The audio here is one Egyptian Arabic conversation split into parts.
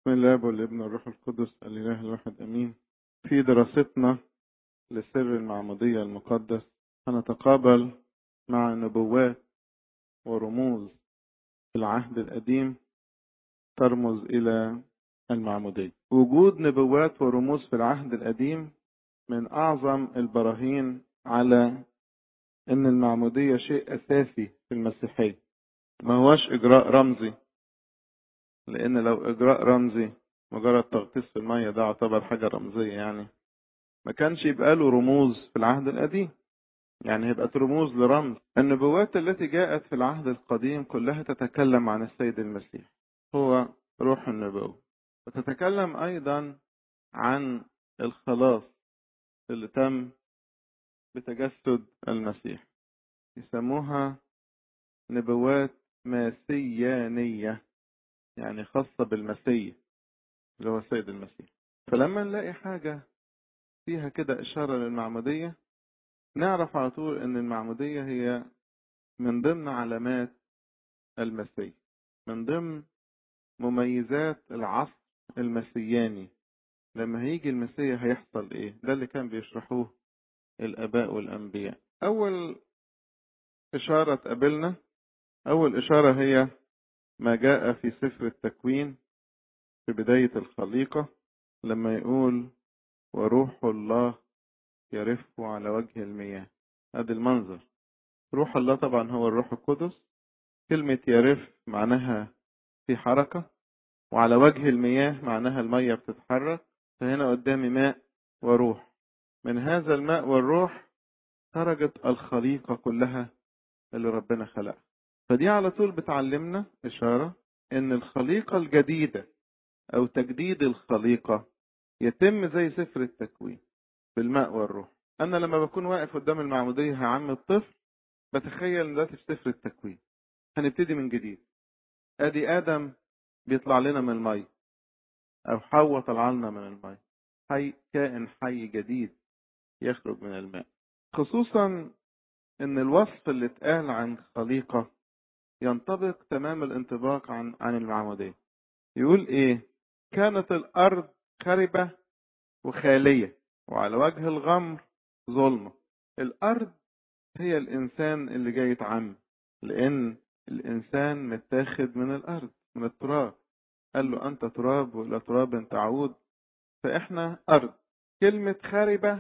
بسم الله والابن والروح القدس الإله الواحد أمين في دراستنا لسر المعمودية المقدس هنتقابل مع نبوات ورموز في العهد القديم ترمز إلى المعمودية وجود نبوات ورموز في العهد القديم من أعظم البراهين على أن المعمودية شيء أساسي في المسيحية ما هوش إجراء رمزي لأن لو إجراء رمزي مجرد تغطيس في المية ده يعتبر حاجة رمزية يعني ما كانش يبقى له رموز في العهد القديم يعني هيبقى رموز لرمز النبوات التي جاءت في العهد القديم كلها تتكلم عن السيد المسيح هو روح النبوة وتتكلم أيضا عن الخلاص اللي تم بتجسد المسيح يسموها نبوات ماسيانية يعني خاصة بالمسيح اللي هو السيد المسيح فلما نلاقي حاجة فيها كده إشارة للمعمودية نعرف على طول إن المعمودية هي من ضمن علامات المسيح من ضمن مميزات العصر المسياني لما هيجي المسيح هيحصل ايه ده اللي كان بيشرحوه الاباء والانبياء اول اشارة تقابلنا اول اشارة هي ما جاء في سفر التكوين في بداية الخليقة لما يقول وروح الله يرف على وجه المياه هذا المنظر روح الله طبعا هو الروح القدس كلمة يرف معناها في حركة وعلى وجه المياه معناها المية بتتحرك فهنا قدامي ماء وروح من هذا الماء والروح خرجت الخليقة كلها اللي ربنا خلقها فدي على طول بتعلمنا إشارة إن الخليقة الجديدة أو تجديد الخليقة يتم زي سفر التكوين بالماء والروح أنا لما بكون واقف قدام المعمودية هعم الطفل بتخيل دلوقتي في سفر التكوين هنبتدي من جديد ادي ادم بيطلع لنا من المي او حواء طلع لنا من المي حي كائن حي جديد يخرج من الماء خصوصا ان الوصف اللي اتقال عن خليقة ينطبق تمام الانطباق عن عن المعمودية يقول ايه كانت الارض خربة وخالية وعلى وجه الغمر ظلمة الارض هي الانسان اللي جاي يتعمد لان الإنسان متاخد من الأرض من التراب قال له أنت تراب وإلى تراب تعود فإحنا أرض كلمة خاربة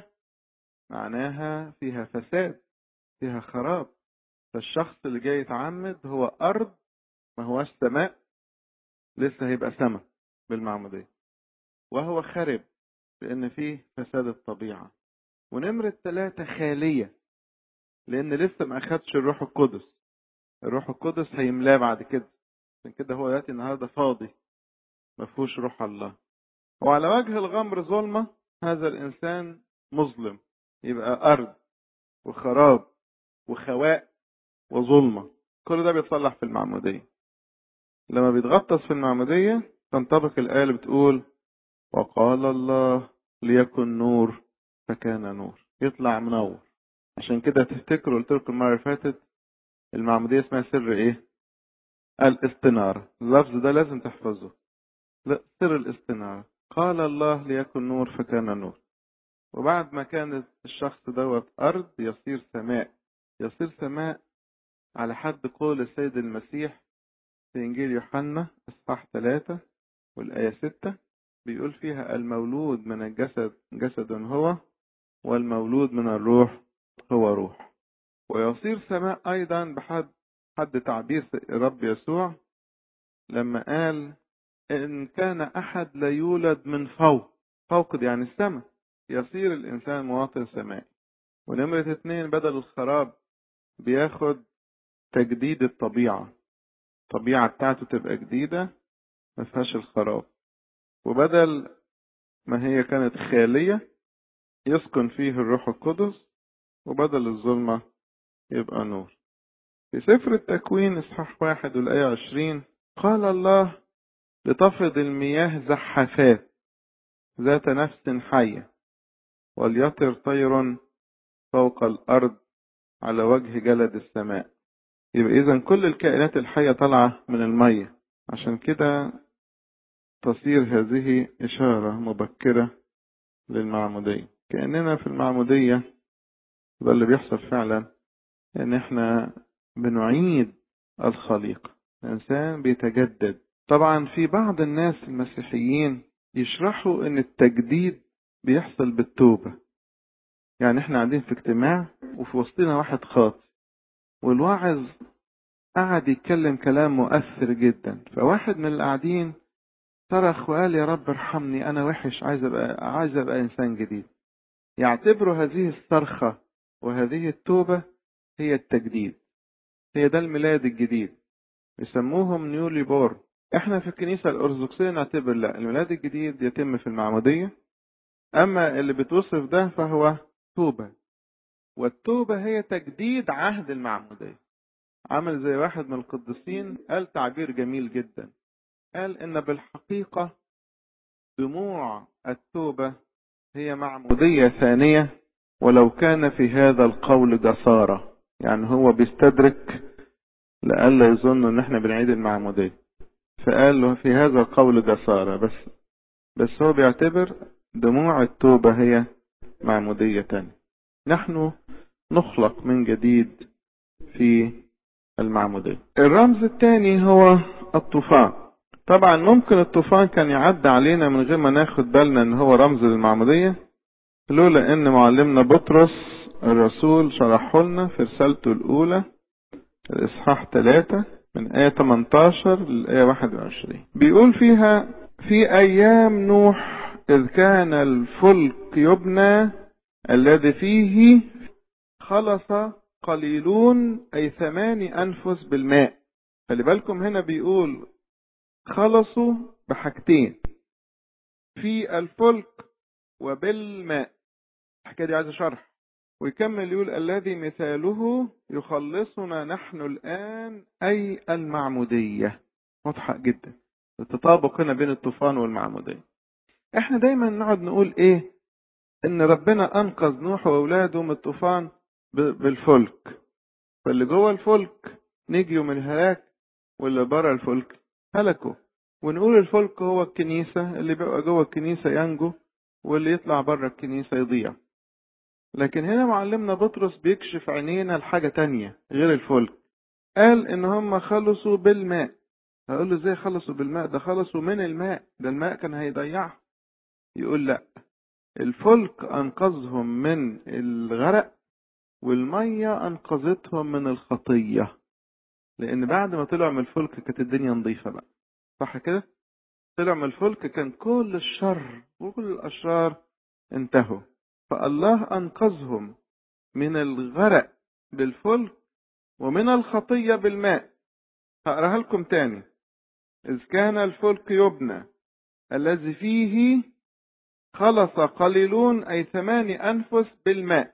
معناها فيها فساد فيها خراب فالشخص اللي جاي يتعمد هو أرض ما هوش سماء لسه هيبقى سماء بالمعمودية وهو خرب لأن فيه فساد الطبيعة ونمرة ثلاثة خالية لأن لسه ما أخدش الروح القدس الروح القدس هيملاه بعد كده عشان كده هو دلوقتي النهارده فاضي ما فيهوش روح الله وعلى وجه الغمر ظلمه هذا الانسان مظلم يبقى ارض وخراب وخواء وظلمه كل ده بيتصلح في المعموديه لما بيتغطس في المعموديه تنطبق الايه اللي بتقول وقال الله ليكن نور فكان نور يطلع منور عشان كده تفتكروا قلت لكم المره اللي فاتت المعمودية اسمها سر ايه الاستنارة اللفظ ده لازم تحفظه لا سر الاستنارة قال الله ليكن نور فكان نور وبعد ما كان الشخص دوت أرض يصير سماء يصير سماء على حد قول السيد المسيح في إنجيل يوحنا إصحاح ثلاثة والآية ستة بيقول فيها المولود من الجسد جسد هو والمولود من الروح هو روح ويصير سماء أيضا بحد حد تعبير الرب يسوع لما قال إن كان أحد لا يولد من فوق فوق دي يعني السماء يصير الإنسان مواطن سمائي ونمرة اتنين بدل الخراب بياخد تجديد الطبيعة الطبيعة بتاعته تبقى جديدة ما فيهاش الخراب وبدل ما هي كانت خالية يسكن فيه الروح القدس وبدل الظلمة يبقى نور في سفر التكوين اصحاح واحد والآية عشرين قال الله لتفرض المياه زحافات ذات نفس حية وليطر طير فوق الأرض على وجه جلد السماء يبقى إذا كل الكائنات الحية طالعة من المية عشان كده تصير هذه إشارة مبكرة للمعمودية كأننا في المعمودية ده اللي بيحصل فعلا إن إحنا بنعيد الخليقة الإنسان بيتجدد طبعا في بعض الناس المسيحيين يشرحوا إن التجديد بيحصل بالتوبة يعني إحنا قاعدين في اجتماع وفي وسطنا واحد خاطئ والواعظ قعد يتكلم كلام مؤثر جدا فواحد من القاعدين صرخ وقال يا رب ارحمني انا وحش عايز ابقى عايز ابقى انسان جديد يعتبروا هذه الصرخه وهذه التوبه هي التجديد هي ده الميلاد الجديد يسموهم نيولي بورن احنا في الكنيسه الارثوذكسيه نعتبر لا الميلاد الجديد يتم في المعموديه اما اللي بتوصف ده فهو توبه والتوبه هي تجديد عهد المعموديه عمل زي واحد من القديسين قال تعبير جميل جدا قال ان بالحقيقه دموع التوبه هي معموديه ثانيه ولو كان في هذا القول جساره يعني هو بيستدرك لئلا يظن ان احنا بنعيد المعموديه فقال له في هذا القول جساره بس بس هو بيعتبر دموع التوبه هي معموديه ثانيه نحن نخلق من جديد في المعمودية الرمز الثاني هو الطوفان طبعا ممكن الطوفان كان يعدي علينا من غير ما ناخد بالنا ان هو رمز للمعمودية لولا ان معلمنا بطرس الرسول شرحه لنا في رسالته الاولى الاصحاح 3 من آية 18 للآية 21 بيقول فيها في أيام نوح إذ كان الفلك يبنى الذي فيه خلص قليلون أي ثماني أنفس بالماء خلي بالكم هنا بيقول خلصوا بحاجتين في الفلك وبالماء الحكاية دي عايزة شرح ويكمل يقول الذي مثاله يخلصنا نحن الآن أي المعمودية واضحة جدا التطابق هنا بين الطوفان والمعمودية احنا دايما نقعد نقول ايه ان ربنا انقذ نوح واولاده من الطوفان بالفلك فاللي جوه الفلك نجيوا من الهلاك واللي بره الفلك هلكوا ونقول الفلك هو الكنيسة اللي بيبقى جوه الكنيسة ينجو واللي يطلع بره الكنيسة يضيع لكن هنا معلمنا بطرس بيكشف عينينا لحاجة تانية غير الفلك قال ان هم خلصوا بالماء هقول له ازاي خلصوا بالماء ده خلصوا من الماء ده الماء كان هيضيعهم يقول لا الفلك انقذهم من الغرق والمية أنقذتهم من الخطية لأن بعد ما طلعوا من الفلك كانت الدنيا نظيفة بقى صح كده؟ طلع من الفلك كان كل الشر وكل الأشرار انتهوا فالله أنقذهم من الغرق بالفلك ومن الخطية بالماء هقراها لكم تاني إذ كان الفلك يبنى الذي فيه خلص قليلون أي ثماني أنفس بالماء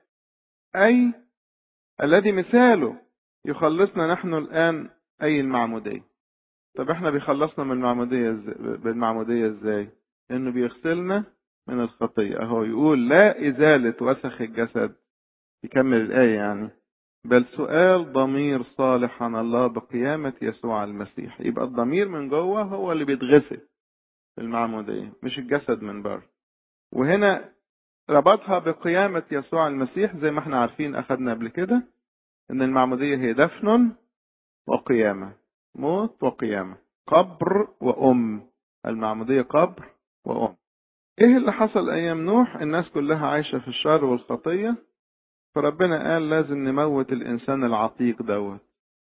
أي الذي مثاله يخلصنا نحن الآن أي المعمودية طب احنا بيخلصنا من المعمودية ازاي بالمعمودية ازاي انه بيغسلنا من الخطية اهو يقول لا ازالة وسخ الجسد يكمل الآية يعني بل سؤال ضمير صالح عن الله بقيامة يسوع المسيح يبقى الضمير من جوه هو اللي بيتغسل في المعمودية مش الجسد من بره وهنا ربطها بقيامة يسوع المسيح زي ما احنا عارفين أخدنا قبل كده إن المعمودية هي دفن وقيامة موت وقيامة قبر وأم المعمودية قبر وأم إيه اللي حصل أيام نوح الناس كلها عايشة في الشر والخطية فربنا قال لازم نموت الإنسان العتيق دوت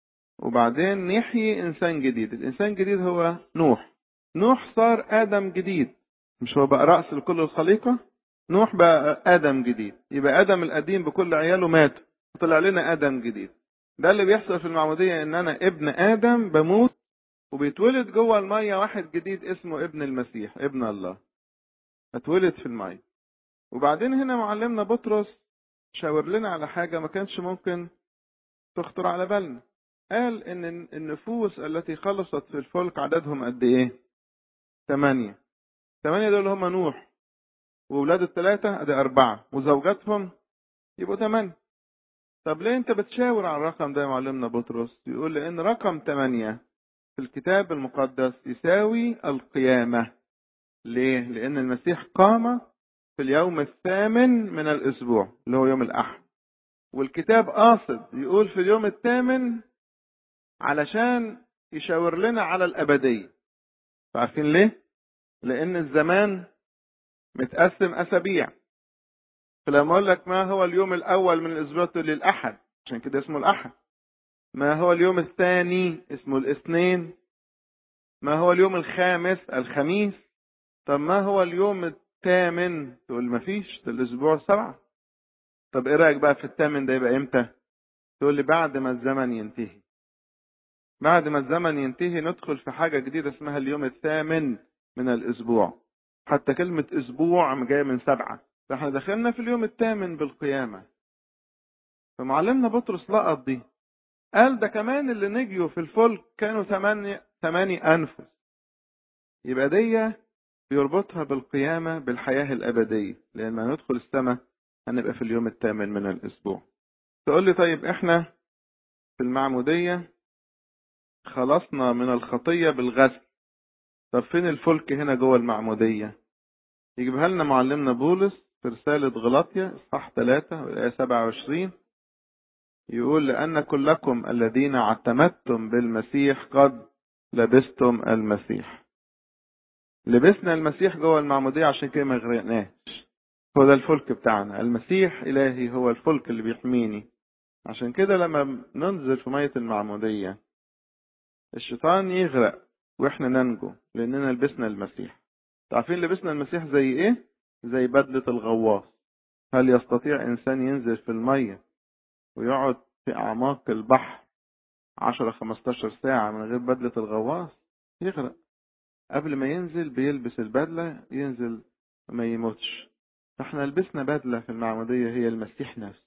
وبعدين نحيي إنسان جديد الإنسان الجديد هو نوح نوح صار آدم جديد مش هو بقى رأس لكل الخليقة نوح بقى آدم جديد يبقى آدم القديم بكل عياله مات طلع لنا آدم جديد ده اللي بيحصل في المعمودية إن أنا ابن آدم بموت وبيتولد جوه المية واحد جديد اسمه ابن المسيح ابن الله اتولد في المية وبعدين هنا معلمنا بطرس شاور لنا على حاجة ما كانش ممكن تخطر على بالنا قال إن النفوس التي خلصت في الفلك عددهم قد إيه؟ ثمانية ثمانية دول هم نوح وولاده الثلاثة ادي أربعة وزوجاتهم يبقوا ثمانية طب ليه أنت بتشاور على الرقم ده يا معلمنا بطرس؟ يقول لأن رقم ثمانية في الكتاب المقدس يساوي القيامة ليه؟ لأن المسيح قام في اليوم الثامن من الأسبوع اللي هو يوم الأحد والكتاب قاصد يقول في اليوم الثامن علشان يشاور لنا على الأبدية عارفين ليه؟ لأن الزمان متقسم أسابيع فلما أقول لك ما هو اليوم الأول من الأسبوع تقول لي الأحد عشان كده اسمه الأحد ما هو اليوم الثاني اسمه الاثنين ما هو اليوم الخامس الخميس طب ما هو اليوم الثامن تقول ما فيش ده الاسبوع سبعة طب ايه رايك بقى في الثامن ده يبقى امتى تقول لي بعد ما الزمن ينتهي بعد ما الزمن ينتهي ندخل في حاجة جديدة اسمها اليوم الثامن من الاسبوع حتى كلمة اسبوع جاية من سبعة فاحنا دخلنا في اليوم الثامن بالقيامة فمعلمنا بطرس لقط دي قال ده كمان اللي نجيوا في الفلك كانوا ثمانية ثماني أنفس يبقى دي بيربطها بالقيامة بالحياة الأبدية لأن ندخل السماء هنبقى في اليوم الثامن من الأسبوع تقول لي طيب إحنا في المعمودية خلصنا من الخطية بالغسل طب فين الفلك هنا جوه المعمودية يجيبها لنا معلمنا بولس في رسالة غلاطيا إصحاح 3 والآية 27 يقول لأن كلكم الذين اعتمدتم بالمسيح قد لبستم المسيح لبسنا المسيح جوه المعمودية عشان كده ما غرقناش هو ده الفلك بتاعنا المسيح إلهي هو الفلك اللي بيحميني عشان كده لما ننزل في مية المعمودية الشيطان يغرق واحنا ننجو لاننا لبسنا المسيح عارفين لبسنا المسيح زي ايه زي بدلة الغواص هل يستطيع انسان ينزل في المية ويقعد في اعماق البحر 10 15 ساعة من غير بدلة الغواص يغرق قبل ما ينزل بيلبس البدلة ينزل ما يموتش فاحنا لبسنا بدلة في المعمودية هي المسيح نفسه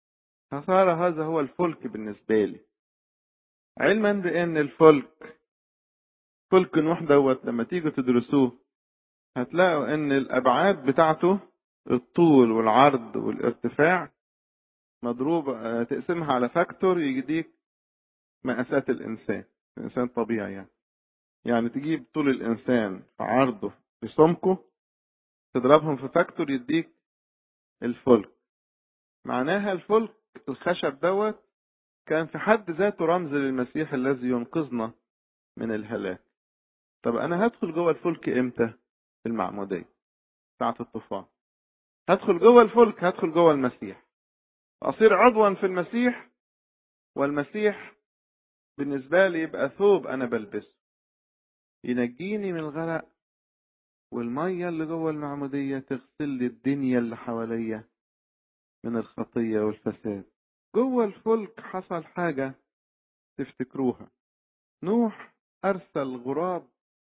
فصار هذا هو الفلك بالنسبة لي علما بان الفلك فلك نوح دوت لما تيجوا تدرسوه هتلاقوا ان الابعاد بتاعته الطول والعرض والارتفاع مضروب تقسمها على فاكتور يديك مقاسات الانسان الانسان طبيعي يعني يعني تجيب طول الانسان في عرضه في سمكه تضربهم في فاكتور يديك الفلك معناها الفلك الخشب دوت كان في حد ذاته رمز للمسيح الذي ينقذنا من الهلاك طب انا هدخل جوه الفلك امتى في المعموديه ساعه الطوفان هدخل جوه الفلك هدخل جوه المسيح اصير عضوا في المسيح والمسيح بالنسبه لي يبقى ثوب انا بلبسه ينجيني من الغرق والميه اللي جوه المعموديه تغسل لي الدنيا اللي حواليا من الخطيه والفساد جوه الفلك حصل حاجه تفتكروها نوح ارسل غراب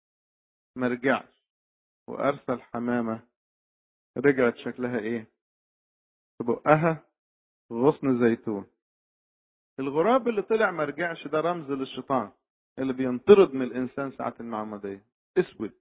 ما رجعش وارسل حمامه رجعت شكلها ايه في بقها غصن زيتون الغراب اللي طلع ما رجعش ده رمز للشيطان اللي بينطرد من الانسان ساعه المعموديه اسود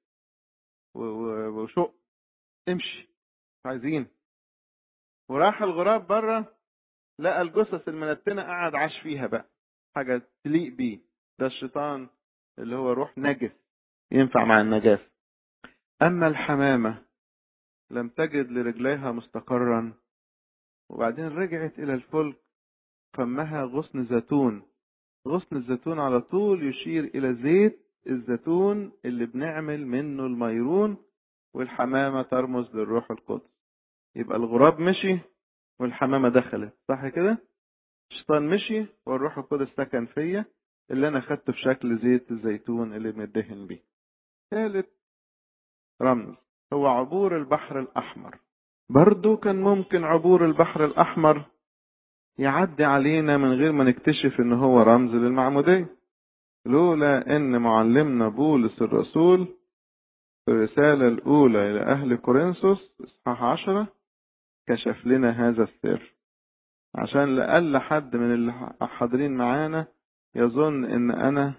وشق امشي مش عايزين وراح الغراب بره لقى الجثث المنتنه قعد عاش فيها بقى حاجه تليق بيه ده الشيطان اللي هو روح نجس ينفع مع النجاسه اما الحمامه لم تجد لرجليها مستقرا وبعدين رجعت الى الفلك فمها غصن زيتون غصن الزيتون على طول يشير الى زيت الزيتون اللي بنعمل منه الميرون والحمامة ترمز للروح القدس يبقى الغراب مشي والحمامة دخلت صح كده الشيطان مشي والروح القدس سكن فيا اللي انا خدته في شكل زيت الزيتون اللي بندهن بيه ثالث رمز هو عبور البحر الاحمر برضو كان ممكن عبور البحر الاحمر يعدي علينا من غير ما نكتشف ان هو رمز للمعمودية لولا ان معلمنا بولس الرسول في الرسالة الاولى الى اهل كورنثوس اصحاح عشرة كشف لنا هذا السر عشان لأقل حد من اللي حاضرين معانا يظن ان انا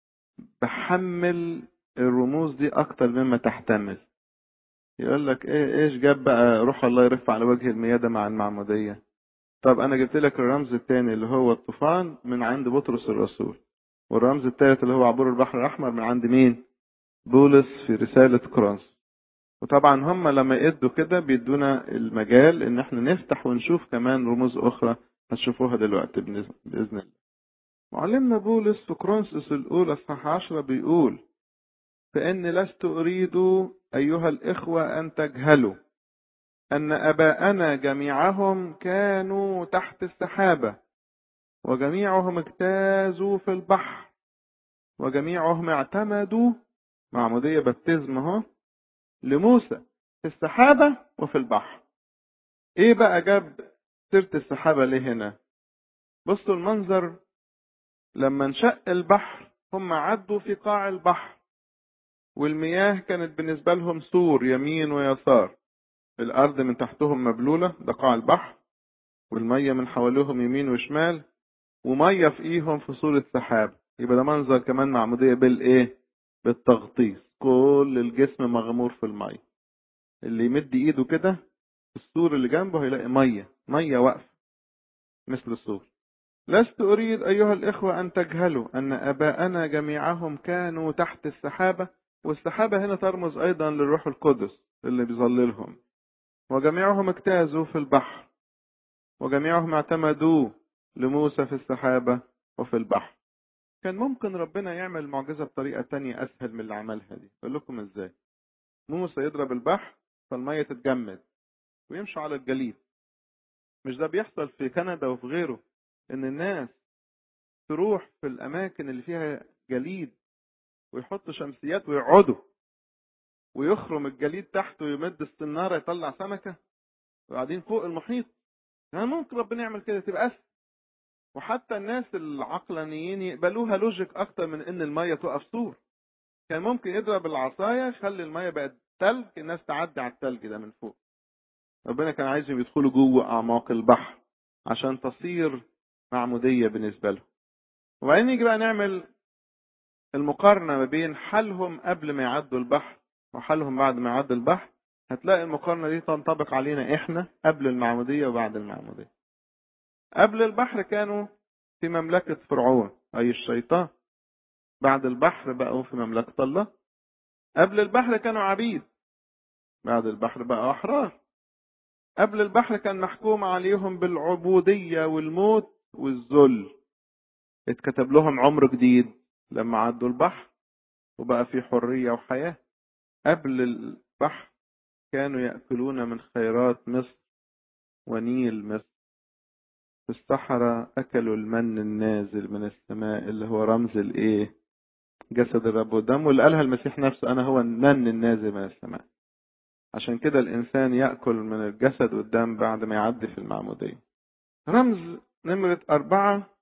بحمل الرموز دي اكتر مما تحتمل يقول لك ايه ايش جاب بقى روح الله يرفع على وجه الميادة مع المعمودية طب انا جبت لك الرمز الثاني اللي هو الطوفان من عند بطرس الرسول والرمز الثالث اللي هو عبور البحر الاحمر من عند مين بولس في رسالة كورنثوس وطبعا هم لما يدوا كده بيدونا المجال ان احنا نفتح ونشوف كمان رموز اخرى هتشوفوها دلوقتي باذن الله معلمنا بولس في كرونسوس الاولى اصحاح 10 بيقول فاني لست اريد ايها الاخوه ان تجهلوا ان اباءنا جميعهم كانوا تحت السحابه وجميعهم اجتازوا في البحر وجميعهم اعتمدوا معموديه بابتزم اهو لموسى في السحابة وفي البحر ايه بقى جاب سيرة السحابة ليه هنا بصوا المنظر لما انشق البحر هم عدوا في قاع البحر والمياه كانت بالنسبة لهم سور يمين ويسار الأرض من تحتهم مبلولة ده قاع البحر والمية من حواليهم يمين وشمال ومية في ايهم في صورة سحاب يبقى ده منظر كمان معمودية بالايه بالتغطيس كل الجسم مغمور في المية اللي يمد ايده كده في السور اللي جنبه هيلاقي مية مية واقفة مثل السور لست أريد أيها الإخوة أن تجهلوا أن أباءنا جميعهم كانوا تحت السحابة والسحابة هنا ترمز أيضا للروح القدس اللي بيظللهم وجميعهم اجتازوا في البحر وجميعهم اعتمدوا لموسى في السحابة وفي البحر كان ممكن ربنا يعمل المعجزة بطريقة تانية أسهل من اللي عملها دي أقول لكم إزاي موسى يضرب البحر فالمية تتجمد ويمشوا على الجليد مش ده بيحصل في كندا وفي غيره إن الناس تروح في الأماكن اللي فيها جليد ويحطوا شمسيات ويقعدوا ويخرم الجليد تحت ويمد السنارة يطلع سمكة وقاعدين فوق المحيط يعني ممكن ربنا يعمل كده تبقى أسهل وحتى الناس العقلانيين يقبلوها لوجيك اكتر من ان الميه تقف سور كان ممكن يضرب العصايه يخلي الميه بقت تلج الناس تعدي على التلج ده من فوق ربنا كان عايزهم يدخلوا جوه اعماق البحر عشان تصير معموديه بالنسبه لهم وبعدين نيجي بقى نعمل المقارنه ما بين حالهم قبل ما يعدوا البحر وحالهم بعد ما يعدوا البحر هتلاقي المقارنه دي تنطبق علينا احنا قبل المعموديه وبعد المعموديه قبل البحر كانوا في مملكة فرعون أي الشيطان بعد البحر بقوا في مملكة الله قبل البحر كانوا عبيد بعد البحر بقوا أحرار قبل البحر كان محكوم عليهم بالعبودية والموت والذل اتكتب لهم عمر جديد لما عدوا البحر وبقى في حرية وحياة قبل البحر كانوا يأكلون من خيرات مصر ونيل مصر في الصحراء أكلوا المن النازل من السماء اللي هو رمز الإيه؟ جسد الرب ودمه واللي قالها المسيح نفسه أنا هو المن النازل من السماء. عشان كده الإنسان يأكل من الجسد والدم بعد ما يعدي في المعمودية. رمز نمرة أربعة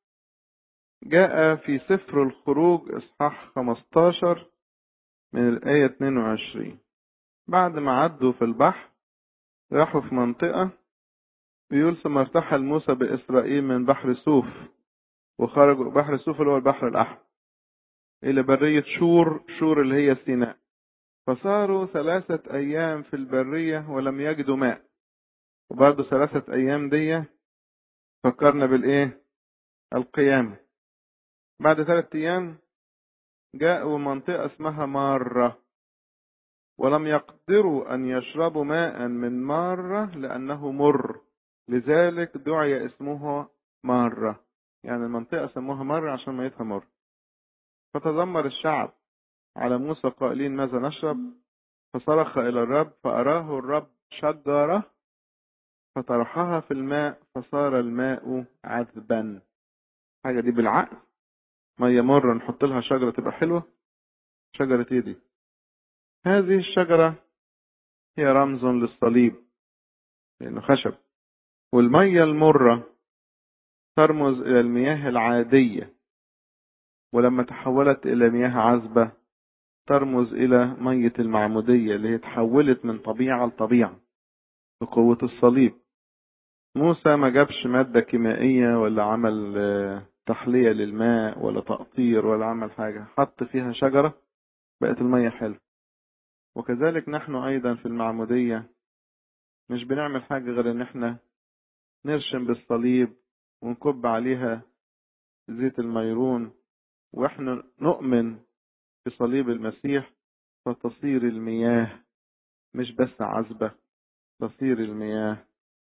جاء في سفر الخروج إصحاح 15 من الآية 22 بعد ما عدوا في البحر راحوا في منطقة بيقول ثم ارتحل موسى بإسرائيل من بحر سوف وخرجوا بحر سوف اللي هو البحر الأحمر إلى برية شور شور اللي هي سيناء فصاروا ثلاثة أيام في البرية ولم يجدوا ماء وبرضه ثلاثة أيام دي فكرنا بالإيه؟ القيامة بعد ثلاثة أيام جاءوا منطقة اسمها مارة ولم يقدروا أن يشربوا ماء من مارة لأنه مر لذلك دعي اسمه مارة يعني المنطقة سموها مرة عشان ميتها مر فتذمر الشعب على موسى قائلين ماذا نشرب فصرخ إلى الرب فأراه الرب شجرة فطرحها في الماء فصار الماء عذبا حاجة دي بالعقل مية مرة نحط لها شجرة تبقى حلوة شجرة ايه دي هذه الشجرة هي رمز للصليب لأنه خشب والمية المرة ترمز إلى المياه العادية ولما تحولت إلى مياه عذبة ترمز إلى مية المعمودية اللي هي تحولت من طبيعة لطبيعة بقوة الصليب موسى ما جابش مادة كيميائية ولا عمل تحلية للماء ولا تقطير ولا عمل حاجة حط فيها شجرة بقت المية حلوة وكذلك نحن أيضا في المعمودية مش بنعمل حاجة غير إن إحنا نرشم بالصليب ونكب عليها زيت الميرون وإحنا نؤمن بصليب المسيح فتصير المياه مش بس عذبة تصير المياه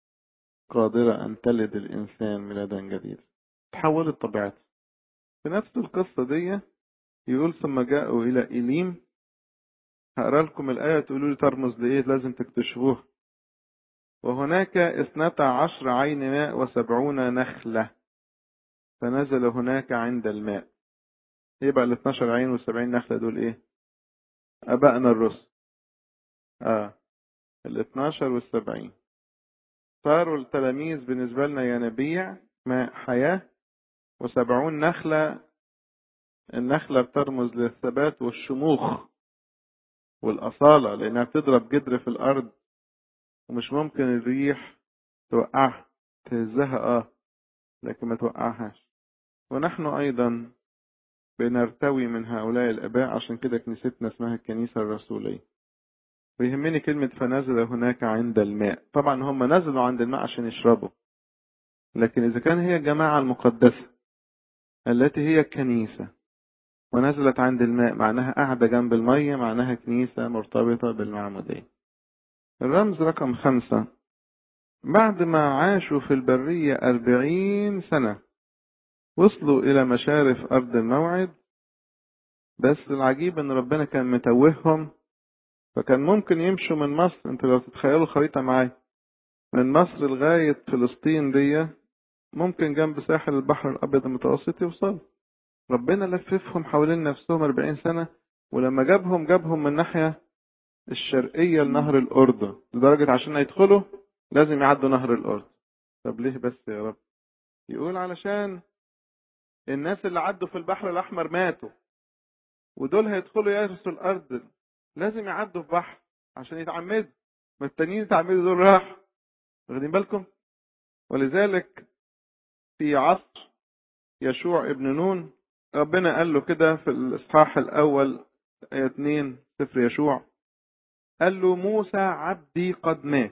قادرة أن تلد الإنسان ميلادا جديدا تحولت طبيعتها في نفس القصة دي يقول ثم جاءوا إلى إليم هقرا لكم الآية تقولوا لي ترمز لإيه لازم تكتشفوها وهناك اثنتا عشر عين ماء وسبعون نخلة فنزل هناك عند الماء يبقى ال 12 عين والسبعين نخلة دول ايه أبائنا الرسل اه ال 12 والسبعين صاروا التلاميذ بالنسبة لنا ينابيع ماء حياة وسبعون نخلة النخلة بترمز للثبات والشموخ والأصالة لأنها بتضرب جدر في الأرض ومش ممكن الريح توقعها تهزها اه لكن ما توقعهاش ونحن أيضا بنرتوي من هؤلاء الآباء عشان كده كنيستنا اسمها الكنيسة الرسولية ويهمني كلمة فنزل هناك عند الماء طبعا هم نزلوا عند الماء عشان يشربوا لكن إذا كان هي الجماعة المقدسة التي هي الكنيسة ونزلت عند الماء معناها قاعدة جنب المية معناها كنيسة مرتبطة بالمعمودية الرمز رقم خمسة بعد ما عاشوا في البرية أربعين سنة وصلوا إلى مشارف أرض الموعد بس العجيب إن ربنا كان متوههم فكان ممكن يمشوا من مصر انتوا لو تتخيلوا خريطة معايا من مصر لغاية فلسطين دي ممكن جنب ساحل البحر الأبيض المتوسط يوصلوا ربنا لففهم حوالين نفسهم 40 سنة ولما جابهم جابهم من ناحية الشرقية لنهر الأردن لدرجة عشان يدخلوا لازم يعدوا نهر الأردن طب ليه بس يا رب يقول علشان الناس اللي عدوا في البحر الأحمر ماتوا ودول هيدخلوا يرثوا الأرض لازم يعدوا في بحر عشان يتعمدوا ما التانيين يتعمدوا دول راح واخدين بالكم ولذلك في عصر يشوع ابن نون ربنا قال له كده في الإصحاح الأول آية 2 سفر يشوع قال له موسى عبدي قد مات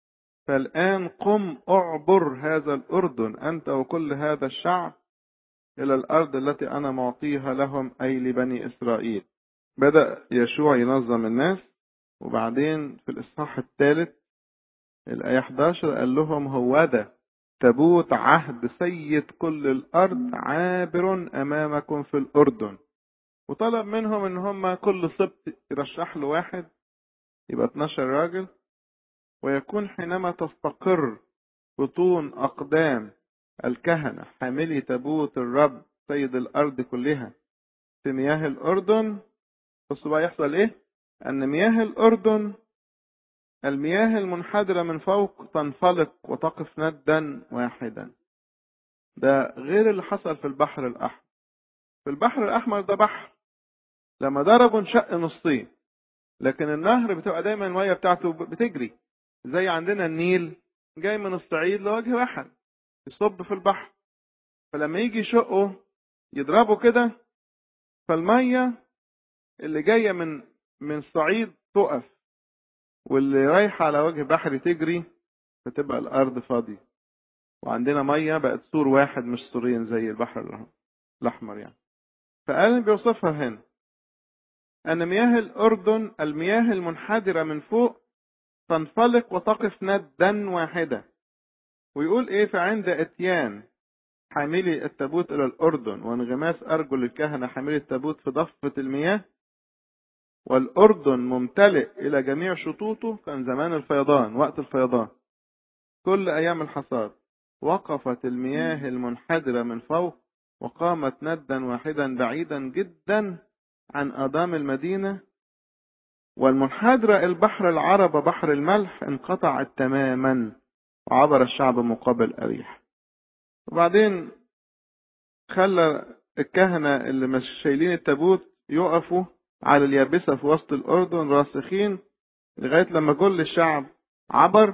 فالآن قم أعبر هذا الأردن أنت وكل هذا الشعب إلى الأرض التي أنا معطيها لهم أي لبني إسرائيل بدأ يشوع ينظم الناس وبعدين في الإصحاح الثالث الآية 11 قال لهم هو ده تابوت عهد سيد كل الأرض عابر أمامكم في الأردن وطلب منهم إن هم كل سبت يرشح له واحد يبقى 12 راجل ويكون حينما تستقر بطون أقدام الكهنة حاملي تابوت الرب سيد الأرض كلها في مياه الأردن بصوا بقى يحصل إيه؟ أن مياه الأردن المياه المنحدرة من فوق تنفلق وتقف ندا واحدا ده غير اللي حصل في البحر الأحمر في البحر الأحمر ده بحر لما ضربوا انشق نصين لكن النهر بتبقى دايما المية بتاعته بتجري زي عندنا النيل جاي من الصعيد لوجه واحد يصب في البحر فلما يجي يشقه يضربه كده فالمية اللي جاية من من الصعيد تقف واللي رايحة على وجه بحر تجري فتبقى الأرض فاضية وعندنا مية بقت سور واحد مش سورين زي البحر الأحمر يعني فقال بيوصفها هنا أن مياه الأردن المياه المنحدرة من فوق تنفلق وتقف ندا واحدة ويقول إيه فعند إتيان حاملي التابوت إلى الأردن وانغماس أرجل الكهنة حاملي التابوت في ضفة المياه والأردن ممتلئ إلى جميع شطوطه كان زمان الفيضان وقت الفيضان كل أيام الحصاد وقفت المياه المنحدرة من فوق وقامت ندا واحدا بعيدا جدا عن أضام المدينة والمنحدرة البحر العرب بحر الملح انقطعت تماما وعبر الشعب مقابل أريح وبعدين خلى الكهنة اللي مش شايلين التابوت يقفوا على اليابسة في وسط الأردن راسخين لغاية لما كل الشعب عبر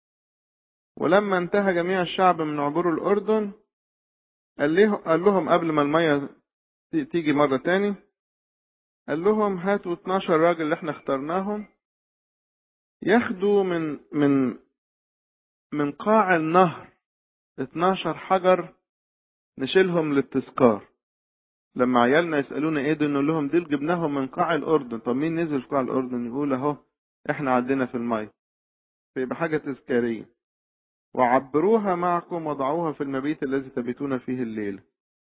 ولما انتهى جميع الشعب من عبور الأردن قال, له قال لهم قبل ما المية تيجي مرة تاني قال لهم هاتوا 12 راجل اللي احنا اخترناهم ياخدوا من من من قاع النهر 12 حجر نشيلهم للتذكار لما عيالنا يسالونا ايه دول نقول لهم دول جبناهم من قاع الاردن طب مين نزل في قاع الاردن يقول اهو احنا عدينا في المية فيبقى حاجة تذكارية وعبروها معكم وضعوها في المبيت الذي تبيتون فيه الليل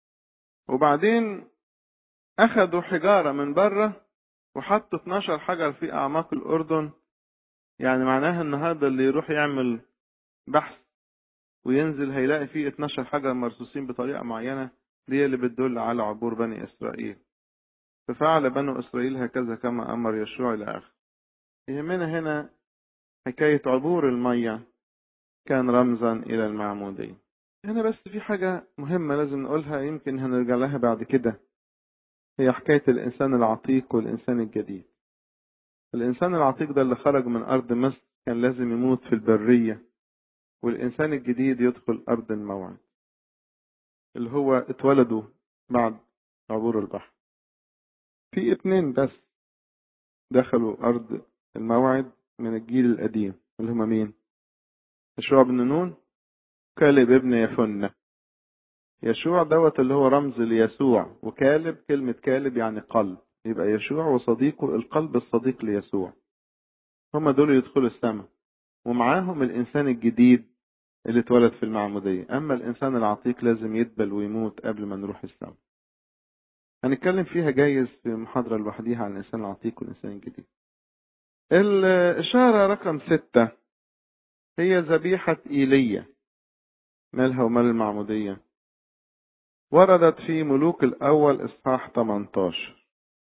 وبعدين أخذوا حجارة من بره وحطوا 12 حجر في أعماق الأردن يعني معناها النهارده اللي يروح يعمل بحث وينزل هيلاقي فيه 12 حجر مرصوصين بطريقة معينة دي اللي بتدل على عبور بني إسرائيل ففعل بنو إسرائيل هكذا كما أمر يشوع إلى آخر يهمنا هنا حكاية عبور المية كان رمزا إلى المعمودية هنا بس في حاجة مهمة لازم نقولها يمكن هنرجع لها بعد كده هي حكاية الإنسان العتيق والإنسان الجديد الإنسان العتيق ده اللي خرج من أرض مصر كان لازم يموت في البرية والإنسان الجديد يدخل أرض الموعد اللي هو اتولدوا بعد عبور البحر في اتنين بس دخلوا أرض الموعد من الجيل القديم اللي هما مين يشوع بن نون كالب ابن يفنة يشوع دوت اللي هو رمز ليسوع وكالب كلمة كالب يعني قلب يبقى يشوع وصديقه القلب الصديق ليسوع هما دول يدخلوا السماء ومعاهم الإنسان الجديد اللي اتولد في المعمودية أما الإنسان العتيق لازم يدبل ويموت قبل ما نروح السماء هنتكلم فيها جايز في محاضرة لوحديها عن الإنسان العتيق والإنسان الجديد الإشارة رقم ستة هي ذبيحة إيليا مالها ومال المعمودية وردت في ملوك الأول إصحاح 18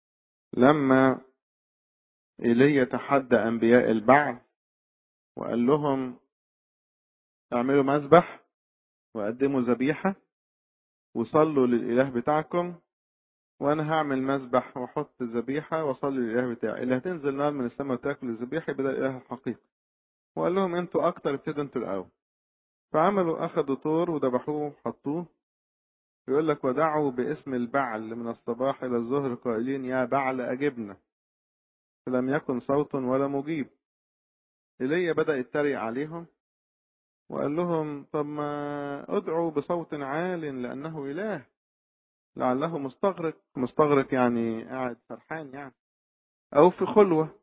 لما إيليا تحدى أنبياء البعث وقال لهم اعملوا مذبح وقدموا ذبيحة وصلوا للإله بتاعكم وأنا هعمل مذبح وأحط ذبيحة وأصلي للإله بتاعي اللي هتنزل نار من السماء وتاكل الذبيحة يبقى ده الإله الحقيقي وقال لهم أنتوا أكتر ابتدوا أنتوا الأول فعملوا أخدوا طور وذبحوه وحطوه يقول لك ودعوا باسم البعل من الصباح إلى الظهر قائلين يا بعل أجبنا فلم يكن صوت ولا مجيب إيليا بدأ يتريق عليهم وقال لهم طب ما ادعوا بصوت عال لأنه إله لعله مستغرق مستغرق يعني قاعد فرحان يعني أو في خلوة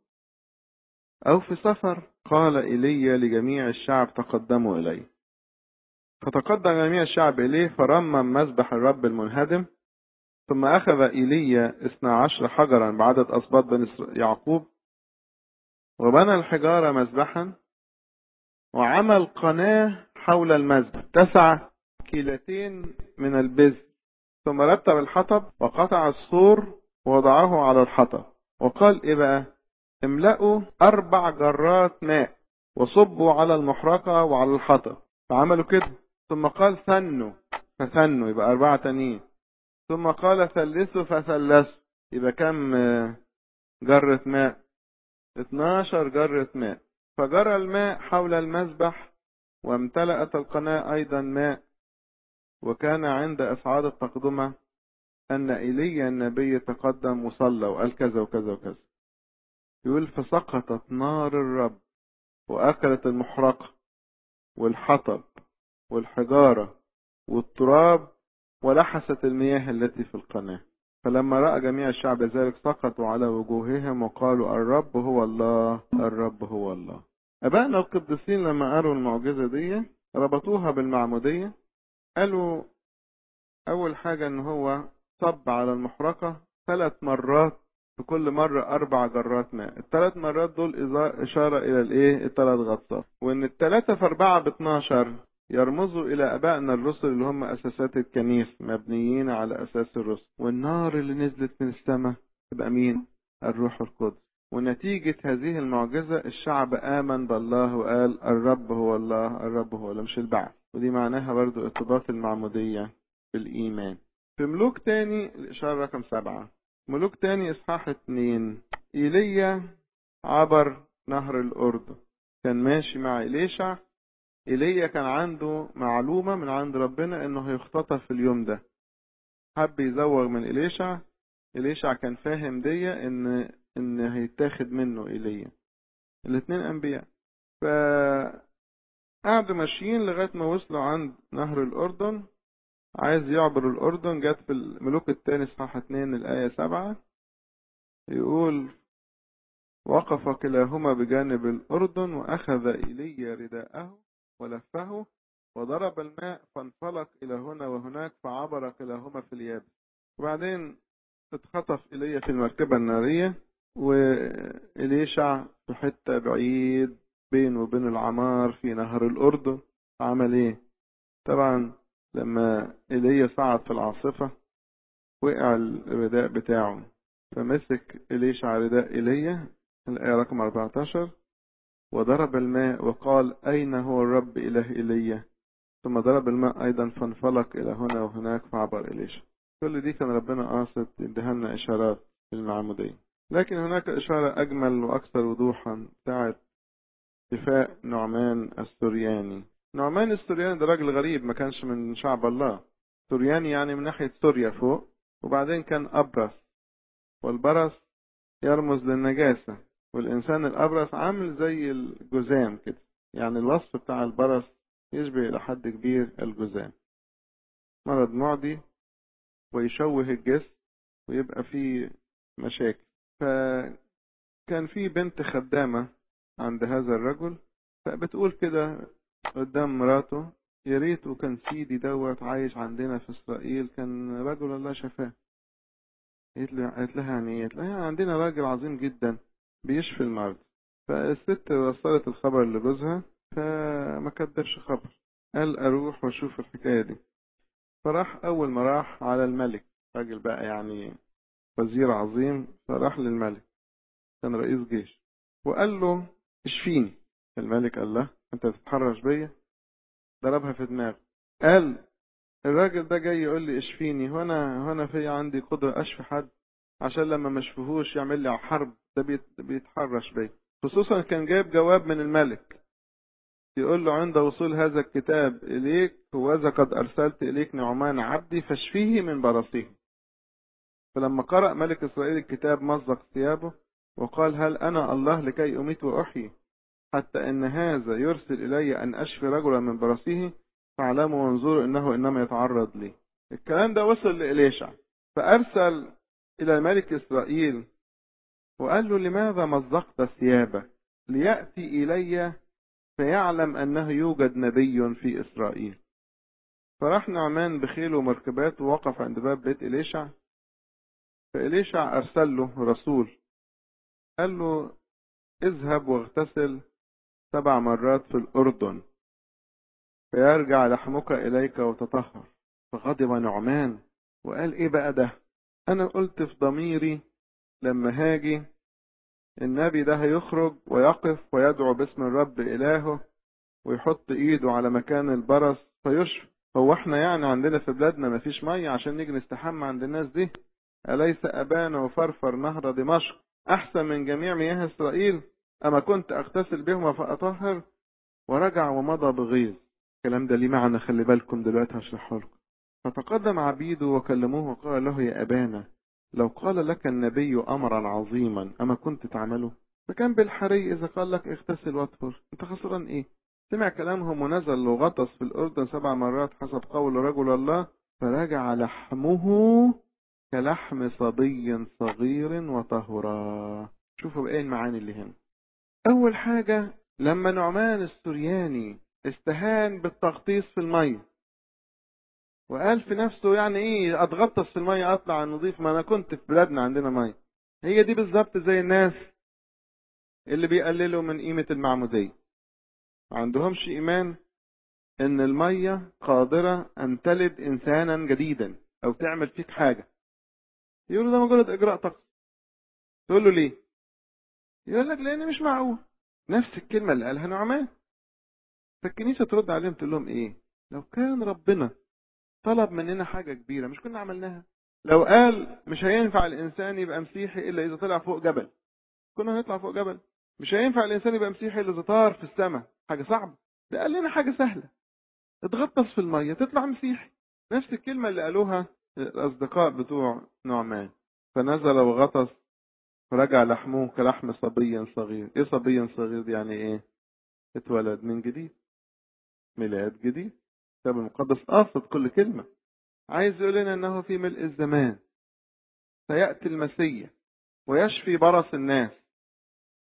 أو في سفر قال إيليا لجميع الشعب تقدموا إليه فتقدم جميع الشعب إليه فرمم مذبح الرب المنهدم ثم أخذ إيليا اثنا عشر حجرا بعدد أسباط بن يعقوب وبنى الحجارة مذبحا وعمل قناة حول المذبح تسع كيلتين من البذر ثم رتب الحطب وقطع السور ووضعه على الحطب وقال ايه بقى املأوا اربع جرات ماء وصبوا على المحرقة وعلى الحطب فعملوا كده ثم قال ثنوا فثنوا يبقى اربعة تانيين ثم قال ثلثوا فثلثوا يبقى كم جرة ماء 12 جرة ماء فجرى الماء حول المذبح وامتلأت القناة أيضا ماء وكان عند إصعاد التقدمة أن إيليا النبي تقدم وصلى وقال كذا وكذا وكذا يقول فسقطت نار الرب وأكلت المحرقة والحطب والحجارة والتراب ولحست المياه التي في القناة فلما رأى جميع الشعب ذلك سقطوا على وجوههم وقالوا الرب هو الله الرب هو الله أبائنا القديسين لما قالوا المعجزة دي ربطوها بالمعمودية قالوا أول حاجة إن هو صب على المحرقة ثلاث مرات في كل مرة أربع جرات ماء الثلاث مرات دول إشارة إلى الإيه الثلاث غطات وإن الثلاثة في أربعة باتناشر يرمزوا إلى أبائنا الرسل اللي هم أساسات الكنيس مبنيين على أساس الرسل والنار اللي نزلت من السماء تبقى مين؟ الروح القدس ونتيجة هذه المعجزة الشعب آمن بالله وقال الرب هو الله الرب هو الله مش البعث ودي معناها برضو ارتباط المعمودية بالإيمان في ملوك تاني الإشارة رقم سبعة ملوك تاني إصحاح اتنين إيليا عبر نهر الأردن كان ماشي مع إليشع إيليا كان عنده معلومة من عند ربنا إنه هيختطف في اليوم ده حب يزوغ من إليشع إليشع كان فاهم دي إن إن هيتاخد منه إيليا الاتنين أنبياء ف قعدوا ماشيين لغاية ما وصلوا عند نهر الأردن عايز يعبر الأردن جت في الملوك التاني صحاح اتنين الآية سبعة يقول وقف كلاهما بجانب الأردن وأخذ إيليا رداءه ولفه وضرب الماء فانفلق إلى هنا وهناك فعبر كلاهما في اليابس وبعدين اتخطف إيليا في المركبة النارية وإليشع في حتة بعيد بينه وبين العمار في نهر الأردن عمل إيه؟ طبعا لما إيليا صعد في العاصفة وقع الرداء بتاعه فمسك إليشع رداء إيليا الآية رقم 14 وضرب الماء وقال أين هو الرب إله إيليا ثم ضرب الماء أيضا فانفلق إلى هنا وهناك فعبر إليشع كل دي كان ربنا قاصد يديها لنا إشارات في المعمودية لكن هناك إشارة أجمل وأكثر وضوحا بتاعت شفاء نعمان السورياني نعمان السورياني ده راجل غريب ما كانش من شعب الله سورياني يعني من ناحية سوريا فوق وبعدين كان أبرص والبرص يرمز للنجاسة والإنسان الأبرص عامل زي الجزام كده يعني الوصف بتاع البرص يشبه إلى حد كبير الجزام مرض معدي ويشوه الجسم ويبقى فيه مشاكل فكان في بنت خدامة عند هذا الرجل فبتقول كده قدام مراته يا ريت وكان سيدي دوت عايش عندنا في إسرائيل كان رجل الله شفاه قالت لها يعني ايه؟ قالت لها يعني عندنا راجل عظيم جدا بيشفي المرض فالست وصلت الخبر لجوزها فما كدبش خبر قال اروح واشوف الحكايه دي فراح اول ما راح على الملك راجل بقى يعني وزير عظيم فراح للملك كان رئيس جيش وقال له اشفيني الملك قال له انت بتتحرش بيا ضربها في دماغه قال الراجل ده جاي يقول لي اشفيني هنا هنا في عندي قدرة اشفي حد عشان لما ما اشفيهوش يعمل لي حرب ده بيتحرش بيا خصوصا كان جايب جواب من الملك يقول له عند وصول هذا الكتاب اليك وذا قد ارسلت اليك نعمان عبدي فاشفيه من برصه فلما قرأ ملك اسرائيل الكتاب مزق ثيابه وقال هل انا الله لكي اميت واحيي حتى ان هذا يرسل الي ان اشفي رجلا من برصه فاعلموا وانظروا انه انما يتعرض لي الكلام ده وصل لإليشع فارسل الى ملك اسرائيل وقال له لماذا مزقت ثيابك لياتي الي فيعلم انه يوجد نبي في اسرائيل فراح نعمان بخيله ومركباته ووقف عند باب بيت إليشع فإليشع أرسل له رسول قال له اذهب واغتسل سبع مرات في الأردن فيرجع لحمك إليك وتطهر فغضب نعمان وقال إيه بقى ده أنا قلت في ضميري لما هاجي النبي ده هيخرج ويقف ويدعو باسم الرب إلهه ويحط إيده على مكان البرص فيشفى هو احنا يعني عندنا في بلادنا مفيش مية عشان نيجي نستحمى عند الناس دي أليس أبانا وفرفر نهر دمشق أحسن من جميع مياه إسرائيل أما كنت أغتسل بهما فأطهر ورجع ومضى بغيظ الكلام ده ليه معنى خلي بالكم دلوقتي هشرحه لكم فتقدم عبيده وكلموه وقال له يا أبانا لو قال لك النبي أمرا عظيما أما كنت تعمله فكان بالحري إذا قال لك اغتسل واطهر أنت خسران إيه سمع كلامهم ونزل وغطس في الأردن سبع مرات حسب قول رجل الله فرجع لحمه كلحم صبي صغير وطهرا شوفوا بقى المعاني اللي هنا أول حاجة لما نعمان السرياني استهان بالتغطيس في المية وقال في نفسه يعني ايه اتغطس في المية اطلع نظيف ما انا كنت في بلادنا عندنا مية هي دي بالظبط زي الناس اللي بيقللوا من قيمة المعمودية ما عندهمش ايمان ان المية قادرة ان تلد انسانا جديدا او تعمل فيك حاجة يقولوا ده مجرد اجراء طقس تقول له ليه يقول لك لان مش معقول نفس الكلمة اللي قالها نعمان فالكنيسة ترد عليهم تقول لهم ايه لو كان ربنا طلب مننا حاجة كبيرة مش كنا عملناها لو قال مش هينفع الإنسان يبقى مسيحي إلا إذا طلع فوق جبل كنا هنطلع فوق جبل مش هينفع الإنسان يبقى مسيحي إلا إذا طار في السماء حاجة صعبة ده قال لنا حاجة سهلة اتغطس في المية تطلع مسيحي نفس الكلمة اللي قالوها الأصدقاء بتوع نعمان فنزل وغطس فرجع لحمه كلحم صبي صغير ايه صبي صغير دي يعني ايه اتولد من جديد ميلاد جديد الكتاب المقدس قاصد كل كلمة عايز يقول لنا انه في ملء الزمان سيأتي المسيح ويشفي برص الناس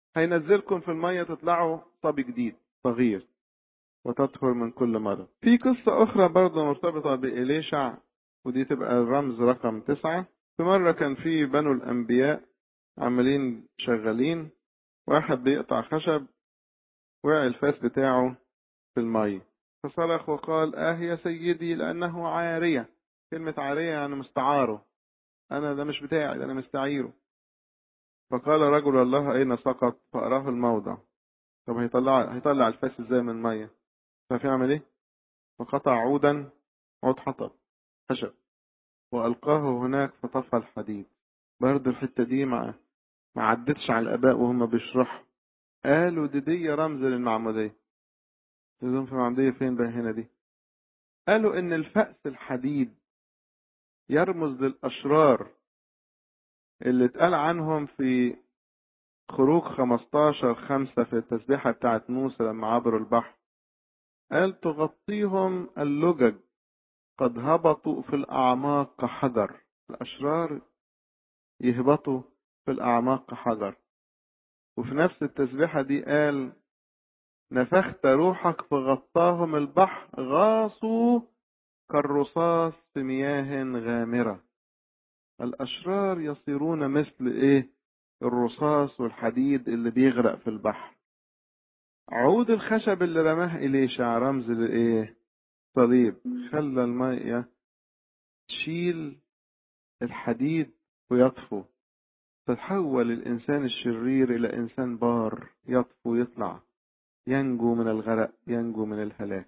هينزلكم في المية تطلعوا صبي جديد صغير وتطهر من كل مرة في قصة أخرى برضه مرتبطة بإليشع ودي تبقى الرمز رقم تسعة في مرة كان في بنو الأنبياء عمالين شغالين واحد بيقطع خشب وقع الفاس بتاعه في المية فصرخ وقال آه يا سيدي لأنه عارية كلمة عارية يعني مستعاره أنا ده مش بتاعي ده أنا مستعيره فقال رجل الله أين سقط فأراه الموضع طب هيطلع هيطلع الفاس ازاي من المية فيعمل ايه فقطع عودا عود حطب خشب وألقاه هناك فطفى الحديد برضه الحتة دي ما ما عدتش على الآباء وهم بيشرحوا قالوا دي دي رمز للمعمودية لهم في المعمودية فين بقى هنا دي قالوا إن الفأس الحديد يرمز للأشرار اللي اتقال عنهم في خروج 15 خمسة في التسبيحة بتاعت موسى لما عبروا البحر قال تغطيهم اللجج قد هبطوا في الأعماق كحجر الأشرار يهبطوا في الأعماق كحجر وفي نفس التسبيحة دي قال نفخت روحك فغطاهم البحر غاصوا كالرصاص في مياه غامرة الأشرار يصيرون مثل إيه الرصاص والحديد اللي بيغرق في البحر عود الخشب اللي رماه إليشع رمز لإيه صليب خلى المية تشيل الحديد ويطفو تتحول الإنسان الشرير إلى إنسان بار يطفو يطلع ينجو من الغرق ينجو من الهلاك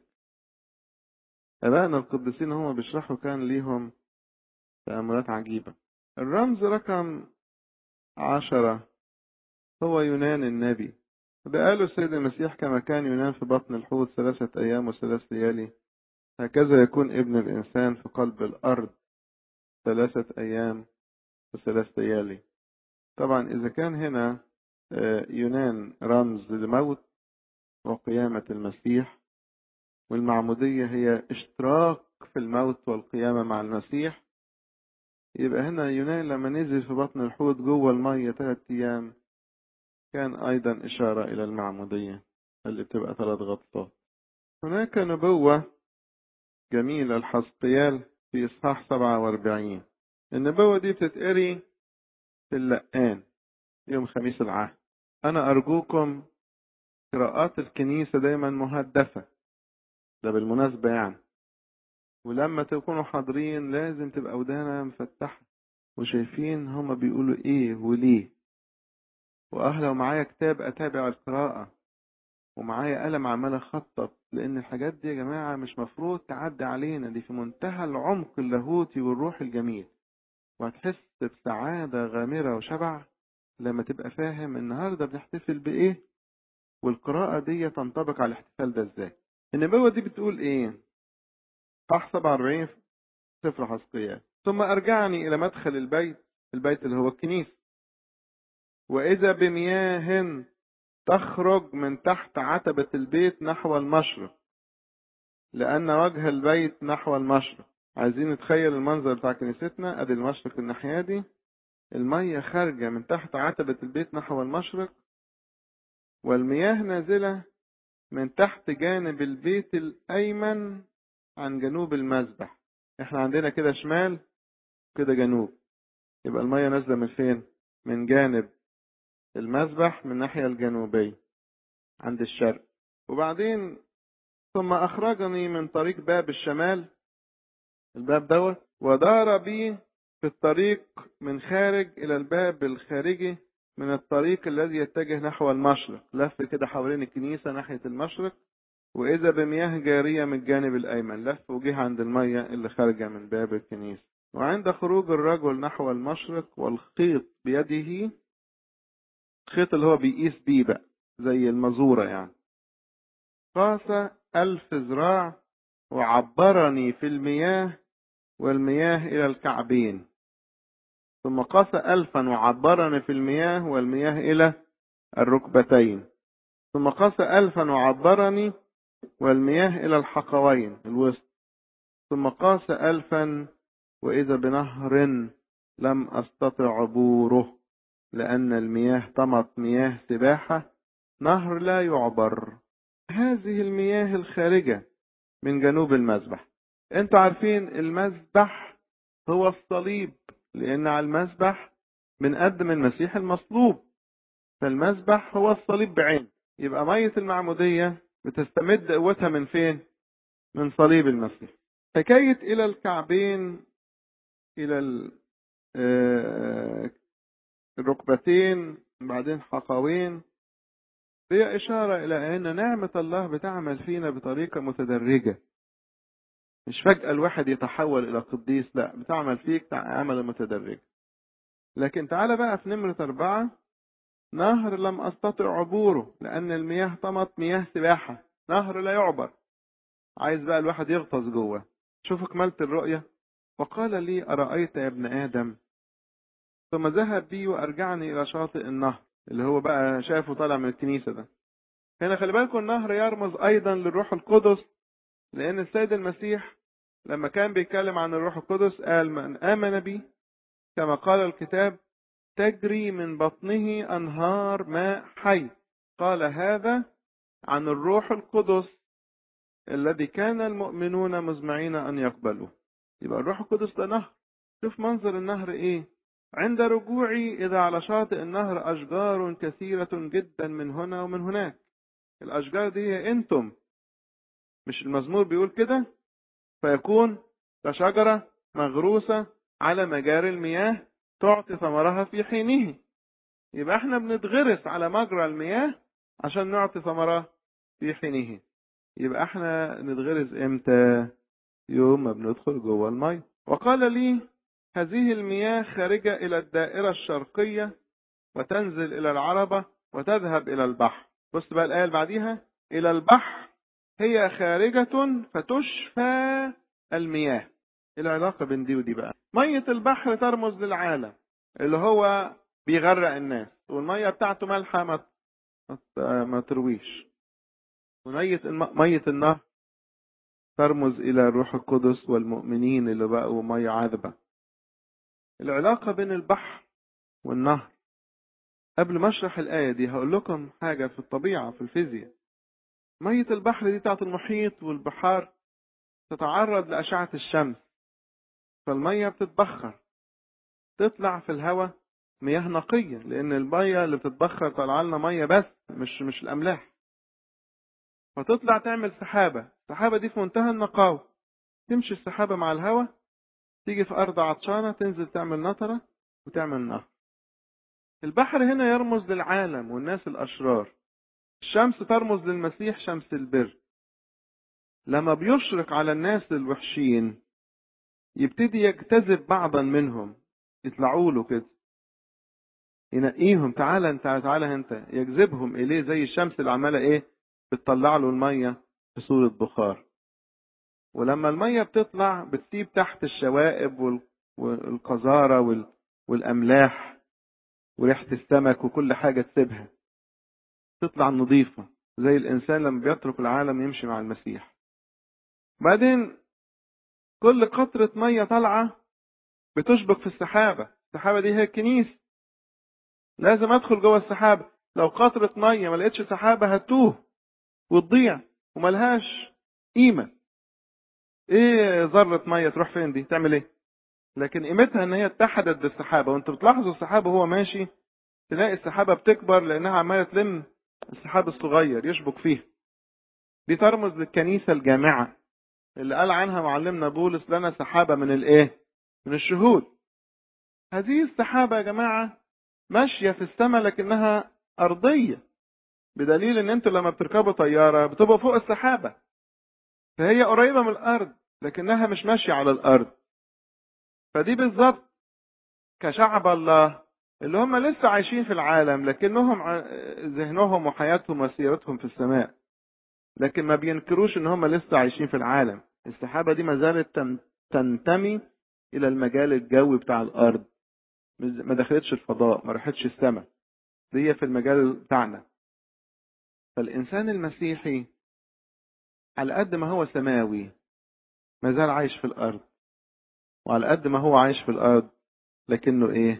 أبائنا القديسين هم بيشرحوا كان ليهم تأملات عجيبة الرمز رقم عشرة هو يونان النبي وده قاله السيد المسيح كما كان يونان في بطن الحوت ثلاثة أيام وثلاث ليالي هكذا يكون ابن الإنسان في قلب الأرض ثلاثة أيام وثلاث ليالي طبعا إذا كان هنا يونان رمز لموت وقيامة المسيح والمعمودية هي اشتراك في الموت والقيامة مع المسيح يبقى هنا يونان لما نزل في بطن الحوت جوه المية ثلاث أيام كان أيضا إشارة إلى المعمودية اللي بتبقى ثلاث غطات هناك نبوة جميلة الحسقيال في إصحاح 47 النبوة دي بتتقري في اللقان يوم خميس العهد أنا أرجوكم قراءات الكنيسة دايما مهدفة ده بالمناسبة يعني ولما تكونوا حاضرين لازم تبقى ودانا مفتحة وشايفين هما بيقولوا ايه وليه واه لو معايا كتاب اتابع القراءة ومعايا قلم عمال اخطط لان الحاجات دي يا جماعة مش مفروض تعدي علينا دي في منتهى العمق اللاهوتي والروح الجميل وهتحس بسعادة غامرة وشبع لما تبقى فاهم النهاردة بنحتفل بايه والقراءة دي تنطبق على الاحتفال ده ازاي النبوة دي بتقول ايه صح 47 سفر حسقيال ثم أرجعني إلى مدخل البيت البيت اللي هو الكنيسة وإذا بمياه تخرج من تحت عتبة البيت نحو المشرق لأن وجه البيت نحو المشرق عايزين نتخيل المنظر بتاع كنيستنا أدي المشرق الناحية دي المية خارجة من تحت عتبة البيت نحو المشرق والمياه نازلة من تحت جانب البيت الأيمن عن جنوب المذبح احنا عندنا كده شمال كده جنوب يبقى المية نازلة من فين من جانب المذبح من الناحية الجنوبية عند الشرق وبعدين ثم أخرجني من طريق باب الشمال الباب دوت ودار بي في الطريق من خارج إلى الباب الخارجي من الطريق الذي يتجه نحو المشرق لف كده حوالين الكنيسة ناحية المشرق وإذا بمياه جارية من الجانب الأيمن لف وجه عند المية اللي خارجة من باب الكنيسة وعند خروج الرجل نحو المشرق والخيط بيده الخيط اللي هو بيقيس بيه بقى زي المزورة يعني قاس ألف ذراع وعبرني في المياه والمياه إلى الكعبين ثم قاس ألفا وعبرني في المياه والمياه إلى الركبتين ثم قاس ألفا وعبرني والمياه إلى الحقوين الوسط ثم قاس ألفا وإذا بنهر لم أستطع عبوره لأن المياه طمت مياه سباحة نهر لا يعبر هذه المياه الخارجة من جنوب المذبح انتوا عارفين المذبح هو الصليب لأن على المذبح بنقدم المسيح المصلوب فالمذبح هو الصليب بعين يبقى مية المعمودية بتستمد قوتها من فين؟ من صليب المسيح حكاية إلى الكعبين إلى الركبتين بعدين حقوين هي إشارة إلى أن نعمة الله بتعمل فينا بطريقة متدرجة مش فجأة الواحد يتحول إلى قديس لا بتعمل فيك عمل متدرج لكن تعالى بقى في نمرة أربعة نهر لم أستطع عبوره لأن المياه طمت مياه سباحة نهر لا يعبر عايز بقى الواحد يغطس جوه شوف كملت الرؤية وقال لي أرأيت يا ابن آدم ثم ذهب بي وأرجعني إلى شاطئ النهر اللي هو بقى شافه طالع من الكنيسة ده هنا خلي بالكم النهر يرمز أيضا للروح القدس لأن السيد المسيح لما كان بيتكلم عن الروح القدس قال من آمن بي كما قال الكتاب تجري من بطنه أنهار ماء حي قال هذا عن الروح القدس الذي كان المؤمنون مزمعين أن يقبلوا يبقى الروح القدس ده نهر شوف منظر النهر إيه عند رجوعي إذا على شاطئ النهر أشجار كثيرة جدا من هنا ومن هناك الأشجار دي هي أنتم مش المزمور بيقول كده فيكون كشجرة مغروسة على مجاري المياه تعطي ثمرها في حينه يبقى احنا بنتغرس على مجرى المياه عشان نعطي ثمرة في حينه يبقى احنا نتغرس امتى يوم ما بندخل جوه المية وقال لي هذه المياه خارجة إلى الدائرة الشرقية وتنزل إلى العربة وتذهب إلى البحر بص بقى الآية اللي بعديها إلى البحر هي خارجة فتشفى المياه العلاقة بين دي ودي بقى مية البحر ترمز للعالم اللي هو بيغرق الناس والمية بتاعته مالحة ما ما ترويش ومية مية النهر ترمز إلى الروح القدس والمؤمنين اللي بقوا مية عذبة العلاقة بين البحر والنهر قبل ما اشرح الآية دي هقول لكم حاجة في الطبيعة في الفيزياء مية البحر دي بتاعت المحيط والبحار تتعرض لأشعة الشمس فالمية بتتبخر تطلع في الهواء مياه نقية لأن المية اللي بتتبخر طالعة لنا مية بس مش مش الأملاح فتطلع تعمل سحابة السحابة دي في منتهى النقاوة تمشي السحابة مع الهواء تيجي في أرض عطشانة تنزل تعمل نطرة وتعمل نهر البحر هنا يرمز للعالم والناس الأشرار الشمس ترمز للمسيح شمس البر لما بيشرق على الناس الوحشين يبتدي يجتذب بعضا منهم يطلعوا له كده ينقيهم تعالى انت تعالى انت يجذبهم اليه زي الشمس اللي عماله ايه بتطلع له الميه في صوره بخار ولما الميه بتطلع بتسيب تحت الشوائب والقذاره والاملاح وريحه السمك وكل حاجه تسيبها تطلع نظيفه زي الانسان لما بيترك العالم يمشي مع المسيح بعدين كل قطرة مية طالعة بتشبك في السحابة السحابة دي هي الكنيسة لازم ادخل جوه السحابة لو قطرة مية ما لقيتش سحابة هتوه وتضيع وملهاش قيمة ايه ذرة مية تروح فين دي تعمل ايه لكن قيمتها ان هي اتحدت بالسحابة وانت بتلاحظوا السحابة وهو ماشي تلاقي السحابة بتكبر لانها عمالة تلم السحاب الصغير يشبك فيه دي ترمز للكنيسة الجامعة اللي قال عنها معلمنا بولس لنا سحابة من الايه من الشهود هذه السحابة يا جماعة ماشية في السماء لكنها أرضية بدليل ان انتوا لما بتركبوا طيارة بتبقوا فوق السحابة فهي قريبة من الأرض لكنها مش ماشية على الأرض فدي بالظبط كشعب الله اللي هم لسه عايشين في العالم لكنهم ذهنهم وحياتهم وسيرتهم في السماء لكن ما بينكروش ان هم لسه عايشين في العالم السحابة دي ما زالت تنتمي الى المجال الجوي بتاع الارض ما دخلتش الفضاء ما راحتش السماء دي في المجال بتاعنا فالانسان المسيحي على قد ما هو سماوي ما زال عايش في الارض وعلى قد ما هو عايش في الارض لكنه ايه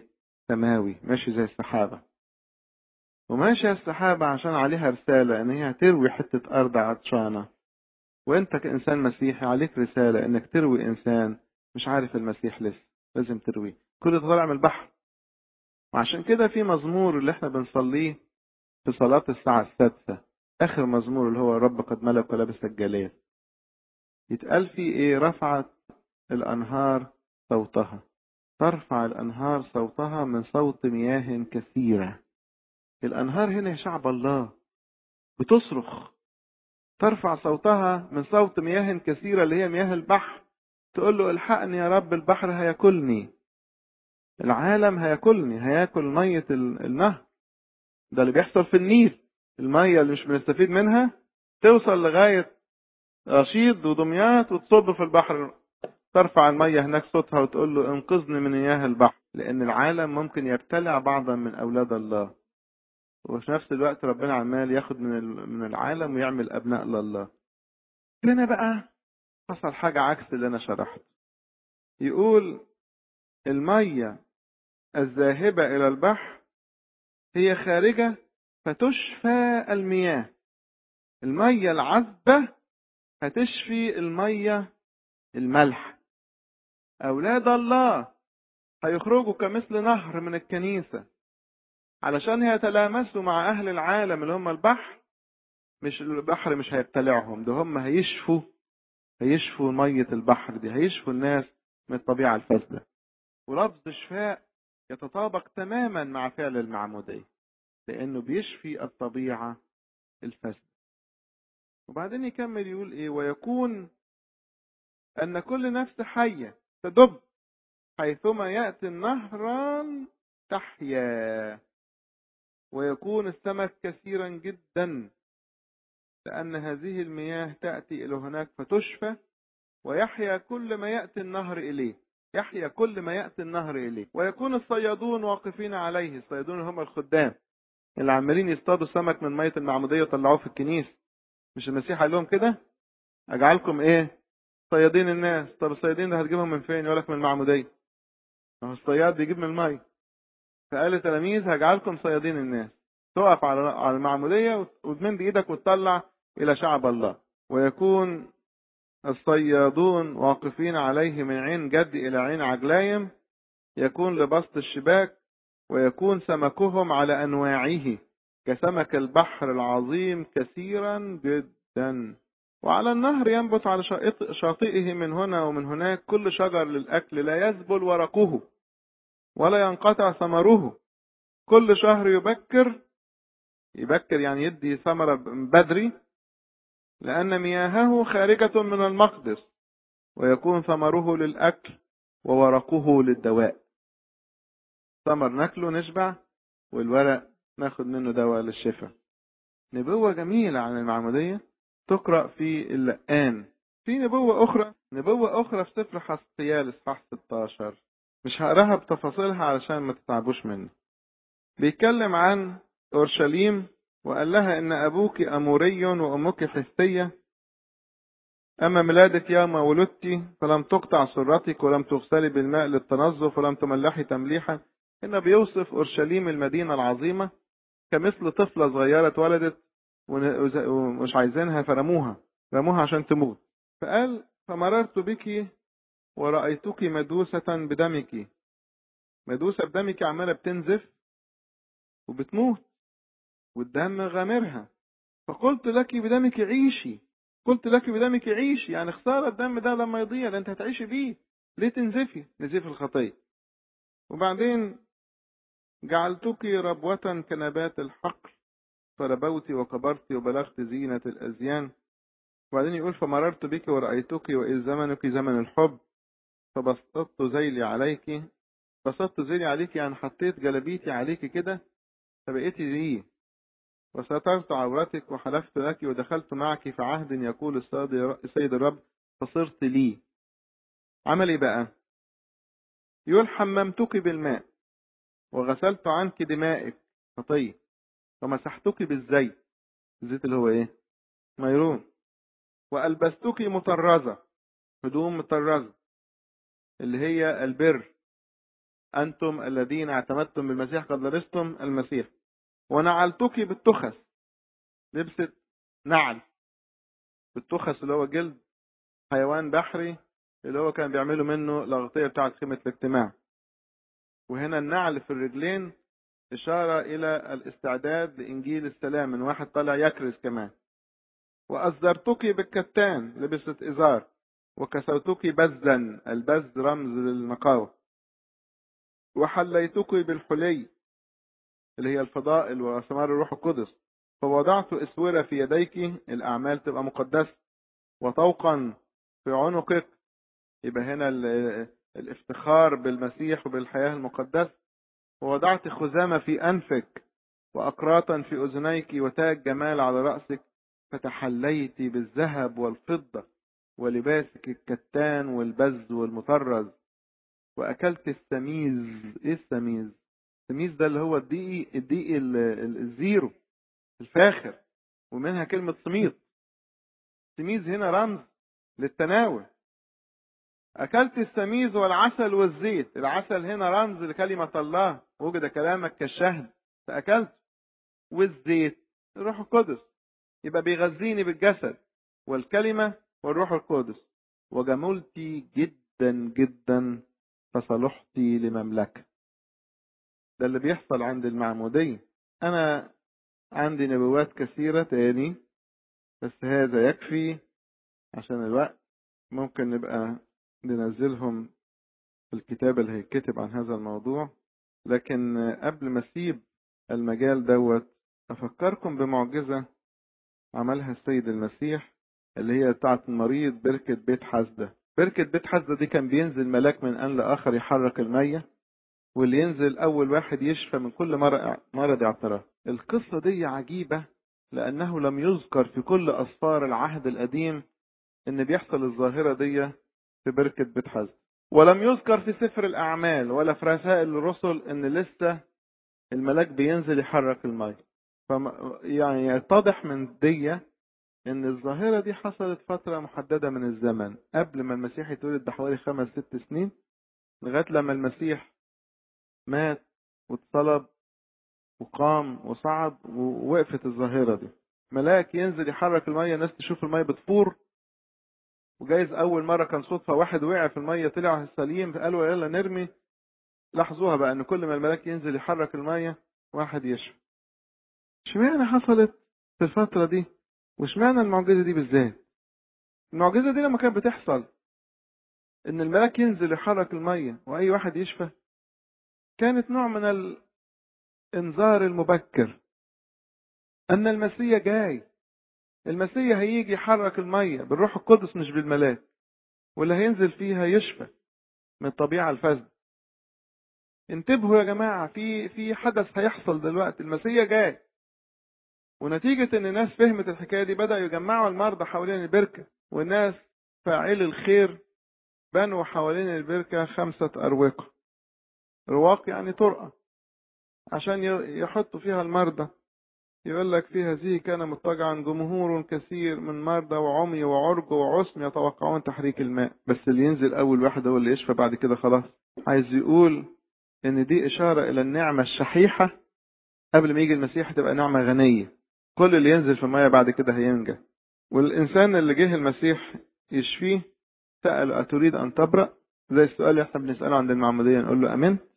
سماوي ماشي زي السحابة وماشية السحابة عشان عليها رسالة ان هي هتروي حتة ارض عطشانة وانت كإنسان مسيحي عليك رسالة انك تروي انسان مش عارف المسيح لسه لازم ترويه كل طالع من البحر وعشان كده في مزمور اللي احنا بنصليه في صلاة الساعة السادسة آخر مزمور اللي هو رب قد ملك ولبس الجلال يتقال فيه ايه رفعت الأنهار صوتها ترفع الأنهار صوتها من صوت مياه كثيرة الأنهار هنا شعب الله بتصرخ ترفع صوتها من صوت مياه كثيرة اللي هي مياه البحر تقول له الحقني يا رب البحر هياكلني العالم هياكلني هياكل مية النهر ده اللي بيحصل في النيل المية اللي مش بنستفيد منها توصل لغاية رشيد ودمياط وتصب في البحر ترفع المية هناك صوتها وتقول له انقذني من مياه البحر لأن العالم ممكن يبتلع بعضا من أولاد الله وفي نفس الوقت ربنا عمال ياخد من من العالم ويعمل أبناء لله هنا بقى حصل حاجة عكس اللي أنا شرحته يقول المية الذاهبة إلى البحر هي خارجة فتشفى المياه المية العذبة هتشفي المية الملح أولاد الله هيخرجوا كمثل نهر من الكنيسة علشان يتلامسوا مع أهل العالم اللي هم البحر مش البحر مش هيبتلعهم ده هم هيشفوا هيشفوا مية البحر دي هيشفوا الناس من الطبيعة الفاسدة ولفظ شفاء يتطابق تماما مع فعل المعمودية لأنه بيشفي الطبيعة الفاسدة وبعدين يكمل يقول إيه ويكون أن كل نفس حية تدب حيثما يأتي النهران تحيا ويكون السمك كثيرا جدا لأن هذه المياه تأتي إلى هناك فتشفى ويحيا كل ما يأتي النهر إليه يحيا كل ما يأتي النهر إليه ويكون الصيادون واقفين عليه الصيادون هم الخدام اللي عمالين يصطادوا سمك من مية المعمودية وطلعوه في الكنيسة مش المسيح قال لهم كده أجعلكم إيه صيادين الناس طب الصيادين ده هتجيبهم من فين يقول لك من المعمودية ما هو الصياد بيجيب من المية فقال للتلاميذ هجعلكم صيادين الناس تقف على على المعمودية وتمد ايدك وتطلع إلى شعب الله ويكون الصيادون واقفين عليه من عين جد إلى عين عجلايم يكون لبسط الشباك ويكون سمكهم على أنواعه كسمك البحر العظيم كثيرا جدا وعلى النهر ينبت على شاطئه من هنا ومن هناك كل شجر للأكل لا يذبل ورقه ولا ينقطع ثمره كل شهر يبكر يبكر يعني يدي ثمرة بدري لأن مياهه خارجة من المقدس ويكون ثمره للأكل وورقه للدواء ثمر ناكله نشبع والورق ناخد منه دواء للشفاء نبوة جميلة عن المعمودية تقرأ في اللقان في نبوة أخرى نبوة أخرى في سفر حسقيال إصحاح 16 مش هقراها بتفاصيلها علشان ما تتعبوش مني بيتكلم عن أورشليم وقال لها إن أبوك أموري وأمك حسية أما ميلادك يوم ولدت فلم تقطع سرتك ولم تغسلي بالماء للتنظف ولم تملحي تمليحا هنا بيوصف أورشليم المدينة العظيمة كمثل طفلة صغيرة اتولدت ومش عايزينها فرموها رموها عشان تموت فقال فمررت بك ورأيتك مدوسة بدمك مدوسة بدمك عمالة بتنزف وبتموت والدم غامرها فقلت لك بدمك عيشي قلت لك بدمك عيشي يعني خسارة الدم ده لما يضيع ده انت هتعيشي بيه ليه تنزفي نزيف الخطية وبعدين جعلتك ربوة كنبات الحقل فربوت وكبرت وبلغت زينة الأزيان وبعدين يقول فمررت بك ورأيتك وإذ زمنك زمن الحب فبسطت ذيلي عليك بسطت ذيلي عليك يعني حطيت جلبيتي عليك كده فبقيتي ليه وسترت عورتك وحلفت لك ودخلت معك في عهد يقول السيد الرب فصرت لي عمل ايه بقى يقول حممتك بالماء وغسلت عنك دمائك خطيه ومسحتك بالزيت الزيت اللي هو ايه ميرون وألبستك مطرزة هدوم مطرزة اللي هي البر أنتم الذين اعتمدتم بالمسيح قد لبستم المسيح ونعلتك بالتخس لبست نعل بالتخس اللي هو جلد حيوان بحري اللي هو كان بيعملوا منه الأغطية بتاعة خيمة الاجتماع وهنا النعل في الرجلين إشارة إلى الاستعداد لإنجيل السلام من واحد طالع يكرز كمان وأصدرتك بالكتان لبست إزار وكسوتك بزا البز رمز للنقاوة وحليتك بالحلي اللي هي الفضائل وثمار الروح القدس فوضعت اسوره في يديك الاعمال تبقى مقدسه وطوقا في عنقك يبقى هنا الافتخار بالمسيح وبالحياه المقدسه ووضعت خزامه في انفك واقراطا في اذنيك وتاج جمال على راسك فتحليت بالذهب والفضه ولباسك الكتان والبز والمطرز واكلت السميز ايه السميز السميز ده اللي هو الدقيق الدقيق الزيرو الفاخر ومنها كلمة سميط سميز هنا رمز للتناول أكلت السميز والعسل والزيت العسل هنا رمز لكلمة الله وجد كلامك كالشهد فأكلت والزيت الروح القدس يبقى بيغذيني بالجسد والكلمة والروح القدس وجملتي جدا جدا فصلحتي لمملكة ده اللي بيحصل عند المعمودية أنا عندي نبوات كثيرة تاني بس هذا يكفي عشان الوقت ممكن نبقى ننزلهم في الكتاب اللي هيتكتب عن هذا الموضوع لكن قبل ما اسيب المجال دوت افكركم بمعجزة عملها السيد المسيح اللي هي بتاعة المريض بركة بيت حسدة بركة بيت حسدة دي كان بينزل ملاك من آن لآخر يحرك المية واللي ينزل أول واحد يشفى من كل مرض اعتراف القصة دي عجيبة لأنه لم يذكر في كل أسفار العهد القديم إن بيحصل الظاهرة دي في بركة بيت حزم ولم يذكر في سفر الأعمال ولا في رسائل الرسل إن لسه الملاك بينزل يحرك المية فم يعني يتضح من دي إن الظاهرة دي حصلت فترة محددة من الزمن قبل ما المسيح يتولد بحوالي خمس ست سنين لغاية لما المسيح مات واتصلب وقام وصعد ووقفت الظاهرة دي ملاك ينزل يحرك المية الناس تشوف المية بتفور وجايز أول مرة كان صدفة واحد وقع في المية طلع سليم قالوا يلا نرمي لاحظوها بقى إن كل ما الملاك ينزل يحرك المية واحد يشفى اشمعنى حصلت في الفترة دي واشمعنى المعجزة دي بالذات المعجزة دي لما كانت بتحصل إن الملاك ينزل يحرك المية وأي واحد يشفى كانت نوع من الانذار المبكر ان المسيح جاي المسيح هيجي يحرك الميه بالروح القدس مش بالملاك واللي هينزل فيها يشفى من الطبيعه الفاسده انتبهوا يا جماعه في في حدث هيحصل دلوقتي المسيح جاي ونتيجة إن الناس فهمت الحكاية دي بدأوا يجمعوا المرضى حوالين البركة والناس فاعلي الخير بنوا حوالين البركة خمسة أروقة رواق يعني طرقة عشان يحطوا فيها المرضى يقول لك في هذه كان مضطجعا جمهور كثير من مرضى وعمي وعرج وعسم يتوقعون تحريك الماء بس اللي ينزل أول واحد هو اللي يشفى بعد كده خلاص عايز يقول إن دي إشارة إلى النعمة الشحيحة قبل ما يجي المسيح تبقى نعمة غنية كل اللي ينزل في المية بعد كده هينجى والإنسان اللي جه المسيح يشفيه سأل أتريد أن تبرأ زي السؤال اللي احنا بنسأله عند المعمودية نقول له أمنت